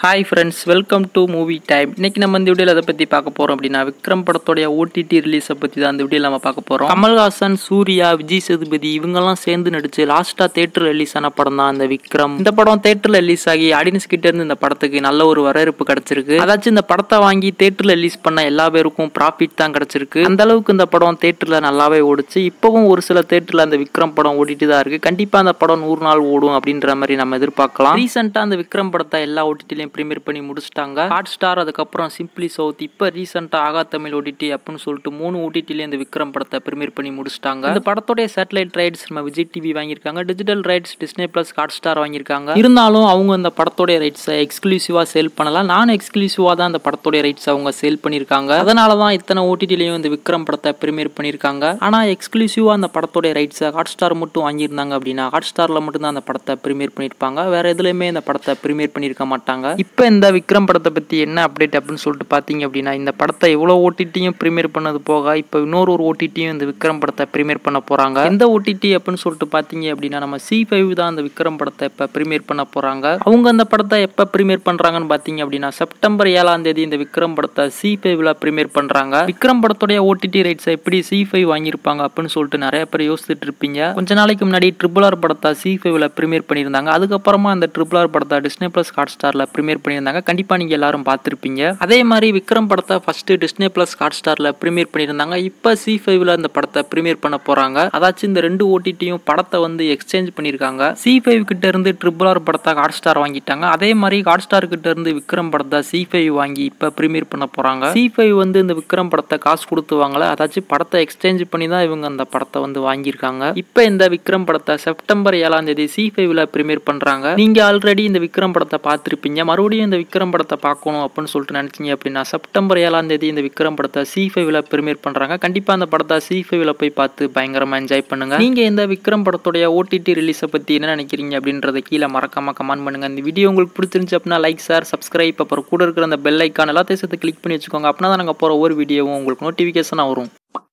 hi friends welcome to movie time இன்னைக்கு நம்ம இந்த வீடியோவில் எதை பற்றி பார்க்க போகிறோம் அப்படின்னா விக்ரம் படத்தோடைய ஓடிடி ரிலீஸை பற்றி தான் இந்த வீடியோவில் நம்ம பார்க்க போகிறோம் கமல்ஹாசன் சூர்யா விஜய் சேதுபதி இவங்கெல்லாம் சேர்ந்து நடிச்சு லாஸ்ட்டாக தேட்டர் ரிலீஸ் ஆன படம் தான் இந்த விக்ரம் இந்த படம் தேட்டரில் ரிலீஸ் ஆகி ஆடியன்ஸ் கிட்ட இருந்து இந்த படத்துக்கு நல்ல ஒரு வரவேற்பு கிடைச்சிருக்கு அதாச்சும் இந்த படத்தை வாங்கி தேட்டரில் ரிலீஸ் பண்ண எல்லா பேருக்கும் ப்ராஃபிட் தான் கிடைச்சிருக்கு அந்த அளவுக்கு இந்த படம் தேட்டரில் நல்லாவே ஓடுச்சு இப்போவும் ஒரு சில தேட்டரில் அந்த விக்ரம் படம் ஓடிட்டு தான் இருக்கு கண்டிப்பாக அந்த படம் நூறு நாள் ஓடும் அப்படின்ற மாதிரி நம்ம எதிர்பார்க்கலாம் ரீசெண்டாக அந்த விக்ரம் படத்தை எல்லா ஓடிடிலையும் ப்ரீமியர் பண்ணி முடிச்சிட்டாங்க ஹாட் ஸ்டார் அதுக்கப்புறம் சிம்பிளி சவுத் இப்போ ரீசெண்டாக ஆகா தமிழ் ஓடிடி அப்படின்னு சொல்லிட்டு மூணு ஓடிடிலையும் இந்த விக்ரம் படத்தை ப்ரீமியர் பண்ணி முடிச்சிட்டாங்க இந்த படத்தோடைய சேட்டலைட் ரைட்ஸ் நம்ம விஜய் டிவி வாங்கியிருக்காங்க digital rights Disney plus Hotstar வாங்கியிருக்காங்க இருந்தாலும் அவங்க அந்த படத்தோடைய ரைட்ஸை எக்ஸ்க்ளூசிவாக சேல் பண்ணலாம் நான் எக்ஸ்க்ளூசிவாக தான் அந்த படத்தோடைய ரைட்ஸ் அவங்க சேல் பண்ணியிருக்காங்க அதனால தான் இத்தனை ஓடிடிலையும் இந்த விக்ரம் படத்தை ப்ரீமியர் பண்ணியிருக்காங்க ஆனால் எக்ஸ்க்ளூசிவாக அந்த படத்தோடைய ரைட்ஸை ஹாட் ஸ்டார் மட்டும் வாங்கியிருந்தாங்க அப்படின்னா ஹாட் ஸ்டாரில் மட்டும்தான் அந்த படத்தை ப்ரீமியர் பண்ணியிருப்பாங்க வேற எதுலையுமே இந்த படத்தை ப்ரீமியர் பண்ணியிருக்க மாட்டாங்க இப்போ இந்த விக்ரம் படத்தை பற்றி என்ன அப்டேட் அப்படின்னு சொல்லிட்டு பார்த்தீங்க அப்படின்னா இந்த படத்தை எவ்வளோ ஓடிடியும் ப்ரீமியர் பண்ணது போக இப்போ இன்னொரு ஒரு ஓடிடியும் இந்த விக்ரம் படத்தை ப்ரீமியர் பண்ண போகிறாங்க எந்த ஓடிடி அப்படின்னு சொல்லிட்டு பார்த்தீங்க அப்படின்னா நம்ம சி ஃபைவ் தான் அந்த விக்ரம் படத்தை இப்போ ப்ரீமியர் பண்ண போகிறாங்க அவங்க அந்த படத்தை எப்போ ப்ரீமியர் பண்ணுறாங்கன்னு பார்த்தீங்க அப்படின்னா செப்டம்பர் ஏழாம் தேதி இந்த விக்ரம் படத்தை சி ஃபைவ்ல ப்ரீமியர் பண்ணுறாங்க விக்ரம் படத்துடைய ஓடிடி ரைட்ஸை எப்படி சி ஃபைவ் வாங்கியிருப்பாங்க அப்படின்னு சொல்லிட்டு நிறைய பேர் யோசிச்சுட்டு இருப்பீங்க கொஞ்ச நாளைக்கு முன்னாடி ட்ரிபிள் ஆர் படத்தை சி ஃபைவ்ல ப்ரீமியர் பண்ணியிருந்தாங்க அதுக்கப்புறமா அந்த ட்ரிபிள் ஆர் படத்தை டிஸ்னே பிளஸ் ஹாட் ஸ்டாரில் ப்ரீமியர் பண்ணியிருந்தாங்க கண்டிப்பாக நீங்கள் எல்லாரும் பார்த்துருப்பீங்க அதே மாதிரி விக்ரம் படத்தை ஃபஸ்ட்டு டிஸ்னே பிளஸ் ஹாட் ஸ்டாரில் ப்ரீமியர் பண்ணியிருந்தாங்க இப்போ சி ஃபைவ்ல அந்த படத்தை ப்ரீமியர் பண்ண போகிறாங்க அதாச்சும் இந்த ரெண்டு ஓடிடியும் படத்தை வந்து எக்ஸ்சேஞ்ச் பண்ணியிருக்காங்க சி ஃபைவ் கிட்ட இருந்து ட்ரிபிள் ஆர் படத்தை ஹாட் ஸ்டார் வாங்கிட்டாங்க அதே மாதிரி ஹாட் ஸ்டார் கிட்ட இருந்து விக்ரம் படத்தை சி ஃபைவ் வாங்கி இப்போ ப்ரீமியர் பண்ண போகிறாங்க சி ஃபைவ் வந்து இந்த விக்ரம் படத்தை காசு கொடுத்து வாங்கல அதாச்சும் படத்தை எக்ஸ்சேஞ்ச் பண்ணி தான் இவங்க அந்த படத்தை வந்து வாங்கியிருக்காங்க இப்போ இந்த விக்ரம் படத்தை செப்டம்பர் ஏழாம் தேதி சி ஃபைவ்ல ப்ரீமியர் பண்ணுறாங்க நீங்கள் ஆல்ரெடி இந்த விக்ரம் படத்தை பார்த்துருப்பீங்க மறுபடியும் இந்த விக்ரம் படத்தை பார்க்கணும் அப்படின்னு சொல்லிட்டு நினச்சிங்க அப்படின்னா செப்டம்பர் ஏழாம் தேதி இந்த விக்ரம் படத்தை சி ஃபைவ்ல ப்ரீமியர் பண்ணுறாங்க கண்டிப்பாக அந்த படத்தை சி ஃபைவ்ல போய் பார்த்து பயங்கரமாக என்ஜாய் பண்ணுங்க நீங்கள் இந்த விக்ரம் படத்துடைய ஓடிடி ரிலீஸை பற்றி என்ன நினைக்கிறீங்க அப்படின்றத கீழே மறக்காம கமெண்ட் பண்ணுங்க இந்த வீடியோ உங்களுக்கு பிடிச்சிருந்துச்சு அப்படின்னா லைக் சார் சப்ஸ்கிரைப் அப்புறம் கூட இருக்கிற அந்த பெல் ஐக்கான் எல்லாத்தையும் சேர்த்து கிளிக் பண்ணி வச்சுக்கோங்க அப்படின்னா தான் நாங்கள் போகிற ஒவ்வொரு வீடியோவும் உங்களுக்கு நோட்டிஃபிகேஷனாக வரும்